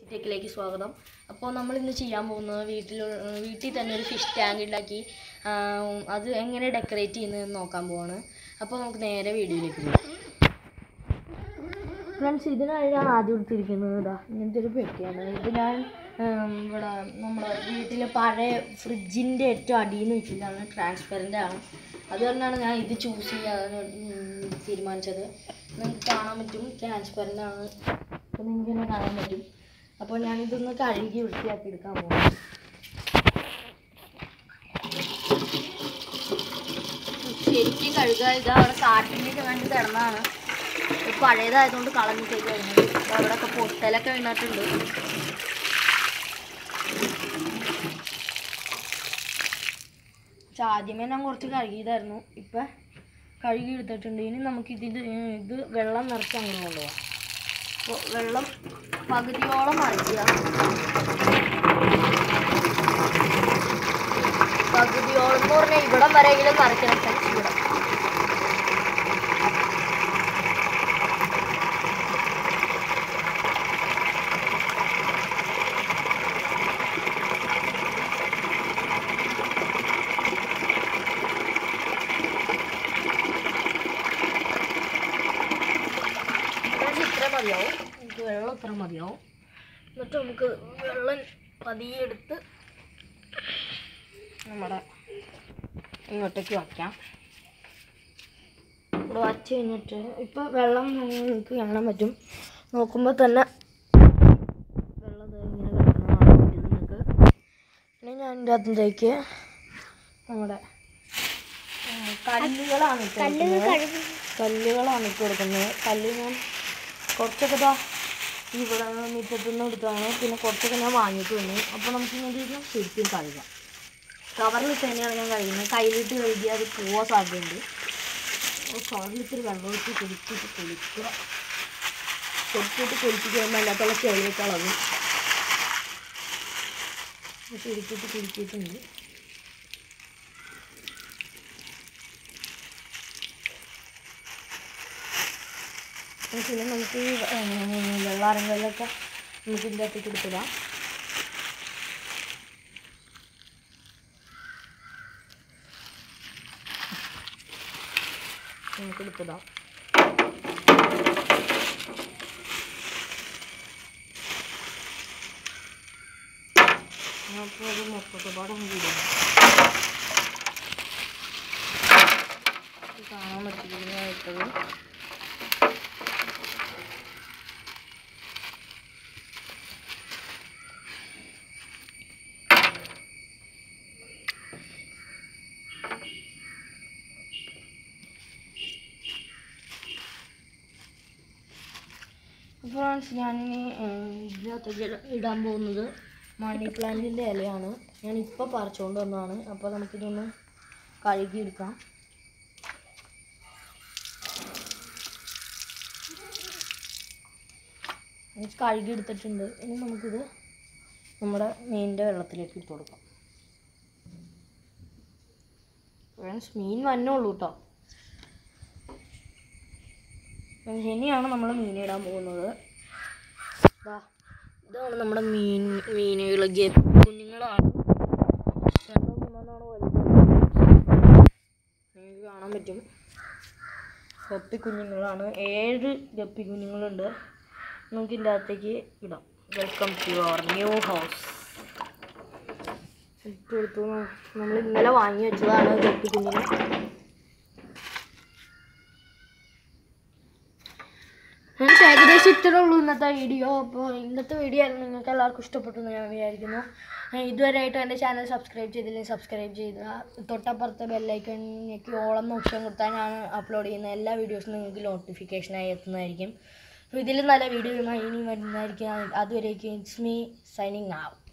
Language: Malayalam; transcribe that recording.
ടെക്കിലേക്ക് സ്വാഗതം അപ്പോൾ നമ്മൾ ഇന്ന് ചെയ്യാൻ പോകുന്നത് വീട്ടിൽ വീട്ടിൽ തന്നെ ഒരു ഫിഷ് ടാങ്ക് ഉണ്ടാക്കി ആ, അത് എങ്ങനെ ഡെക്കറേറ്റ് ചെയ്യുന്നതെന്ന് നോക്കാൻ പോവാണ് അപ്പോൾ നമുക്ക് നേരെ വീഡിയോയിലേക്ക് പോകാം ഫ്രണ്ട്സ് ഇതിനാണ് ഞാൻ ആദ്യം എടുത്തിരിക്കുന്നത് ഇതാ ഇങ്ങനത്തെ ഒരു പെട്ടിയാണ് ഇത് ഞാൻ ഉം, ഇവിടെ നമ്മുടെ വീട്ടിലെ പഴയ ഫ്രിഡ്ജിൻ്റെ ഏറ്റവും അടിയിൽ നിന്ന് വെച്ചിട്ടാണ് ട്രാൻസ്പെറൻ്റ് ആണ് അതുകൊണ്ടാണ് ഞാൻ ഇത് ചൂസ് ചെയ്യാൻ ഉം, തീരുമാനിച്ചത് നിങ്ങൾക്ക് കാണാൻ പറ്റും ട്രാൻസ്പെറൻ്റ് ആണ് അപ്പോൾ നിങ്ങൾക്ക് തന്നെ കാണാൻ പറ്റും അപ്പോൾ ഞാനിതൊന്ന് കഴുകി വൃത്തിയാക്കി എടുക്കാൻ പോകും ശരിക്കും കഴുകുക ഇത് അവിടെ കാട്ടിലേക്ക് വേണ്ടി കിടന്നതാണ് ഇത് പഴയതായതുകൊണ്ട് കളഞ്ഞിട്ടേക്ക് കഴിഞ്ഞത് അവിടെയൊക്കെ പൊട്ടലൊക്കെ വീണിട്ടുണ്ട് പക്ഷെ ആദ്യമേ ഞാൻ കുറച്ച് കഴുകിയതായിരുന്നു ഇപ്പം കഴുകി എടുത്തിട്ടുണ്ട് ഇനി നമുക്ക് ഇതിൽ ഇത് വെള്ളം നിറച്ച് അങ്ങോട്ട് കൊണ്ടുപോകാം അപ്പോൾ വെള്ളം പകുതിയോളം നിറയ്ക്കുക പകുതിയോളം എന്ന് പറഞ്ഞാൽ ഇവിടം വരെയെങ്കിലും നിറയ്ക്കണം ഫ്രണ്ട്സ് ഇവിടെ ഫ്രണ്ട്സ് ഇത്ര മതിയാവും നമുക്ക് വെള്ളം ഇത്ര മതിയാവും എന്നിട്ട് നമുക്ക് വെള്ളം പതിയെ എടുത്ത് നമ്മുടെ ഇങ്ങോട്ടേക്ക് വയ്ക്കാം ഇവിടെ വച്ച് കഴിഞ്ഞിട്ട് ഇപ്പോൾ വെള്ളം നിങ്ങൾക്ക് കാണാൻ പറ്റും നോക്കുമ്പോൾ തന്നെ വെള്ളം ദേ ഇങ്ങനെ കിടക്കുന്നത് കാണാൻ പറ്റും നിങ്ങൾക്ക് പിന്നെ ഞാൻ എൻ്റെ അതിലേക്ക് നമ്മുടെ ഉം, കല്ലുകളാണ് ഇട്ട് കൊടുക്കുന്നത്. കല്ലുകളാണ് ഇട്ട് കൊടുക്കുന്നത് കല്ല് ഞാൻ കുറച്ചൊക്കെ ദാ ഇവിടെ മുറ്റത്തു നിന്ന് എടുത്താണ് പിന്നെ കുറച്ചൊക്കെ ഞാൻ വാങ്ങിയിട്ട് വന്നു അപ്പോൾ നമുക്ക് ഇങ്ങനെ ഇരുന്ന് ശരിക്കും കഴുകാം കവറിലിട്ട് തന്നെയാണ് ഞാൻ കഴുകുന്നത് കയ്യിലിട്ട് കഴുകി അത് പോവാൻ സാധ്യതയുണ്ട് അപ്പോൾ കവറിലിത്തിരി വെള്ളം ഒഴിച്ച് കുളിച്ചിട്ട് കുളിക്കുക കുളിച്ചിട്ട് കുളിച്ച് കഴിയുമ്പോൾ അല്ലാത്തുള്ള ചെളിയൊക്കെ ഇളകും ശരിക്കിട്ട് കുളിച്ചിട്ടുണ്ട് പിന്നെ നമുക്ക് ഈ വെള്ളാറങ്ങളിലൊക്കെ നമുക്ക് ഇതിൻ്റെ അകത്തേക്ക് എടുത്തിടാം നമുക്ക് എടുത്തിടാം അപ്പോൾ അത് മൊത്തത്തെ പാടെ കൂടിയാണ് കാണാൻ പറ്റില്ലായിട്ടത് ഫ്രണ്ട്സ് ഞാനിനി ഇതിനകത്തേക്ക് ഇടാൻ പോകുന്നത് മണി പ്ലാന്റിൻ്റെ ഇലയാണ് ഞാൻ ഇപ്പോൾ പറിച്ചുകൊണ്ട് വന്നതാണ് അപ്പോൾ നമുക്കിതൊന്ന് കഴുകിയെടുക്കാം ഇത് കഴുകി എടുത്തിട്ടുണ്ട് ഇനി നമുക്കിത് നമ്മുടെ മീനിൻ്റെ വെള്ളത്തിലേക്ക് ഇട്ട് കൊടുക്കാം ഫ്രണ്ട്സ് മീൻ വന്നുള്ളൂ കേട്ടോ ഇനിയാണ് നമ്മൾ മീനിടാൻ പോകുന്നത് ദാ, ഇതാണ് നമ്മുടെ മീൻ മീനുകൾ ഗപ്പി കുഞ്ഞുങ്ങളാണ് രണ്ടോ മൂന്നെണ്ണമാണ് വലുത് നിങ്ങൾക്ക് കാണാൻ പറ്റും ഗപ്പി കുഞ്ഞുങ്ങളാണ് ഏഴ് ഗപ്പി കുഞ്ഞുങ്ങളുണ്ട് നമുക്ക് ഇതിൻ്റെ അകത്തേക്ക് ഇടാം welcome to our new house ഇട്ട് കൊടുത്തു നമ്മൾ ഇന്നലെ വാങ്ങി വെച്ചതാണ് ഗപ്പി കുഞ്ഞിനെ ഫ്രണ്ട്സ് ഏകദേശം ഇത്രേ ഉള്ളൂ ഇന്നത്തെ വീഡിയോ അപ്പോൾ ഇന്നത്തെ വീഡിയോ നിങ്ങൾക്ക് എല്ലാവർക്കും ഇഷ്ടപ്പെട്ടു എന്ന് ഞാൻ വിചാരിക്കുന്നു ഏഹ് ഇതുവരെയായിട്ട് എൻ്റെ ചാനൽ സബ്സ്ക്രൈബ് ചെയ്തില്ലെങ്കിൽ സബ്സ്ക്രൈബ് ചെയ്യുക തൊട്ടപ്പുറത്തെ ബെല്ലൈക്കണിലേക്ക് ഓളം ഓപ്ഷൻ കൊടുത്താൽ ഞാൻ അപ്ലോഡ് ചെയ്യുന്ന എല്ലാ വീഡിയോസും നിങ്ങൾക്ക് നോട്ടിഫിക്കേഷനായി എത്തുന്നതായിരിക്കും അപ്പോൾ ഇതിൽ നല്ല വീഡിയോയുമായി ഇനി വരുന്നതായിരിക്കും അതുവരേക്കും ഇറ്റ്സ് മീ സൈനിങ് ആവും